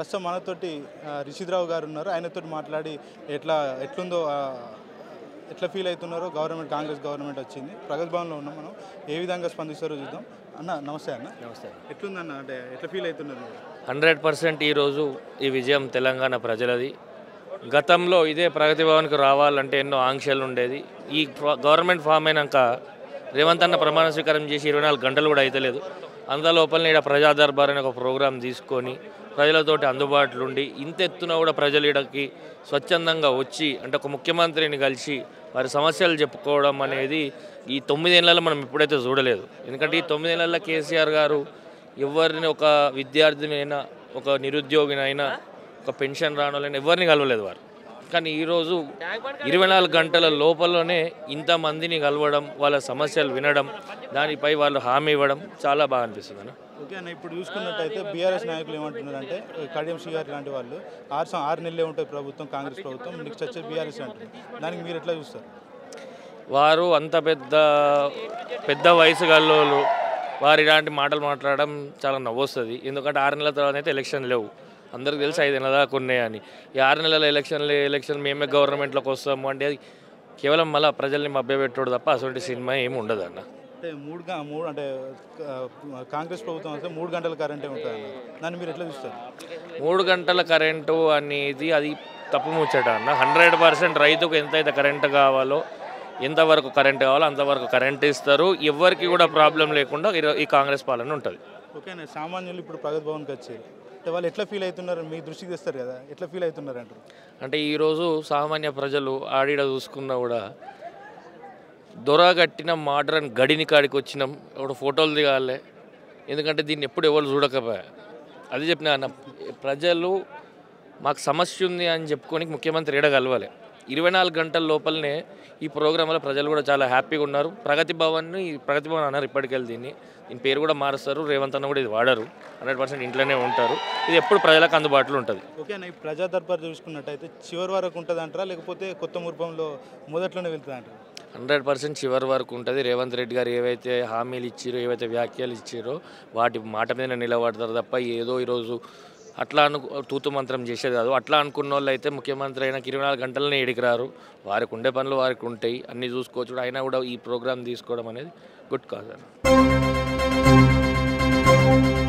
ప్రస్తుతం మనతోటి ఆ, రిషిద్రావు గారు ఉన్నారు ఆయనతో మాట్లాడి ఎట్లా ఎట్లుందో ఆ, ఎట్లా ఫీల్ అవుతున్నారో గవర్నమెంట్ కాంగ్రెస్ గవర్నమెంట్ వచ్చింది ప్రగతి భవన్లో ఉన్నాం మనం ఏ విధంగా స్పందిస్తారో చూద్దాం అన్న నమస్తే అన్న నమస్తే ఎట్లుందన్న అంటే ఎట్లా ఫీల్ అవుతున్నారు మీరు? హండ్రెడ్ పర్సెంట్ ఈరోజు ఈ విజయం తెలంగాణ ప్రజలది గతంలో ఇదే ప్రగతి భవన్కి రావాలంటే ఎన్నో ఆంక్షలు ఉండేది ఈ ప్ర- గవర్నమెంట్ ఫామ్ అయినాక రేవంత్ అన్న ప్రమాణ స్వీకారం చేసి ఇరవై నాలుగు గంటలు కూడా అయితలేదు అందులోపల ఇక్కడ ప్రజా దర్బార్ అనే ఒక ప్రోగ్రాం తీసుకొని ప్రజలతోటి అందుబాటులో ఉండి ఇంత ఎత్తున కూడా ప్రజలు ఇక్కడికి స్వచ్ఛందంగా వచ్చి అంటే ఒక ముఖ్యమంత్రిని కలిసి వారి సమస్యలు చెప్పుకోవడం అనేది ఈ తొమ్మిదేళ్లలో మనం ఎప్పుడైతే చూడలేదు ఎందుకంటే ఈ తొమ్మిదేళ్లలో కేసీఆర్ గారు ఎవరిని ఒక విద్యార్థినైనా ఒక నిరుద్యోగినైనా ఒక పెన్షన్ రానోళ్ళైనా ఎవరిని కలవలేదు వారు కానీ ఈరోజు ఇరవై నాలుగు గంటల లోపలనే ఇంతమందిని కలవడం వాళ్ళ సమస్యలు వినడం దానిపై వాళ్ళు హామీ ఇవ్వడం చాలా బాగా అనిపిస్తుంది అన్న ఓకే అన్న ఇప్పుడు చూసుకున్నట్టయితే బీఆర్ఎస్ నాయకులు ఏమంటున్నారంటే కడియం శ్రీ గారు లాంటి వాళ్ళు ఆరు సం- ఆరు నెలలే ఉంటుంది ప్రభుత్వం కాంగ్రెస్ ప్రభుత్వం నెక్స్ట్ వచ్చే బీఆర్ఎస్ అంటున్నారు దానికి మీరు ఎట్లా చూస్తారు వారు అంత పెద్ద పెద్ద వయసు గల్లోళ్ళు వారు ఇలాంటి మాటలు మాట్లాడడం చాలా నవ్వొస్తుంది ఎందుకంటే ఆరు నెలల తర్వాత అయితే ఎలక్షన్ లేవు అందరికి తెలిసి ఐదు నెలల దాకా ఉన్నాయని ఈ ఆరు నెలల ఎలక్షన్లు ఎలక్షన్ మేమే గవర్నమెంట్లోకి వస్తాము అంటే అది కేవలం మళ్ళీ ప్రజల్ని మభ్యపెట్టుడు తప్ప అటువంటి సినిమా ఏమి ఉండదు అన్న అంటే మూడు గ- మూడు అంటే ఆ, కాంగ్రెస్ ప్రభుత్వం వస్తే మూడు గంటల కరెంటే ఉంటుంది అన్న దాన్ని మీరు ఎట్లా చూస్తారు మూడు గంటల కరెంటు అనేది అది తప్పు ముచ్చట అన్న హండ్రెడ్ పర్సెంట్ రైతుకు ఎంతైతే కరెంటు కావాలో ఎంతవరకు కరెంట్ కావాలో అంతవరకు కరెంట్ ఇస్తారు ఎవరికి కూడా ప్రాబ్లం లేకుండా ఈ- ఈ కాంగ్రెస్ పాలన ఉంటుంది ఓకేనా సామాన్యులు ఇప్పుడు ప్రగతి భవన్కి వచ్చారు అంటే వాళ్ళు ఎట్లా ఫీల్ అవుతున్నారు మీ దృష్టికి తెస్తారు కదా ఎట్లా ఫీల్ అవుతున్నారు అంటారు అంటే ఈరోజు సామాన్య ప్రజలు ఆడిడ చూసుకున్నా కూడా దొరగట్టిన మోడర్న్ గడిని కాడికి వచ్చినాం ఒక ఫోటోలు దిగాలే ఎందుకంటే దీన్ని ఎప్పుడు ఎవరు చూడకపోయా అది చెప్పిన అన్న ప్రజలు మాకు సమస్య ఉంది అని చెప్పుకొని ముఖ్యమంత్రి ఏడ కలవాలి ఇరవై నాలుగు గంటల లోపలనే ఈ ప్రోగ్రాంలో ప్రజలు కూడా చాలా హ్యాపీగా ఉన్నారు ప్రగతి భవన్ని ప్రగతి భవన్ అన్నారు ఇప్పటికెళ్ళి దీన్ని దీని పేరు కూడా మారుస్తారు రేవంత్ అన్న కూడా ఇది వాడరు హండ్రెడ్ పర్సెంట్ ఇంట్లోనే ఉంటారు ఇది ఎప్పుడు ప్రజలకు అందుబాటులో ఉంటుంది ఓకేనా ఈ ప్రజా దర్బార్ చూసుకున్నట్టయితే చివరి వరకు ఉంటుంది అంటారా లేకపోతే కొత్త మురుపంలో మొదట్లోనే వెళ్తుంది అంటారా హండ్రెడ్ పర్సెంట్ చివరి వరకు ఉంటుంది రేవంత్ రెడ్డి గారు ఏవైతే హామీలు ఇచ్చారో ఏవైతే వ్యాఖ్యలు ఇచ్చారో వాటి మాట మీద నిలబడతారు తప్ప ఏదో ఈరోజు అట్లా అను తూతు మంత్రం చేసేది కాదు అట్లా అనుకున్న వాళ్ళు అయితే ముఖ్యమంత్రి అయినా ఇరవై నాలుగు గంటలనే ఎడికి రారు వారికి ఉండే పనులు వారికి ఉంటాయి అన్నీ చూసుకోవచ్చు అయినా కూడా ఈ ప్రోగ్రామ్ తీసుకోవడం అనేది గుడ్ కాదు అన్న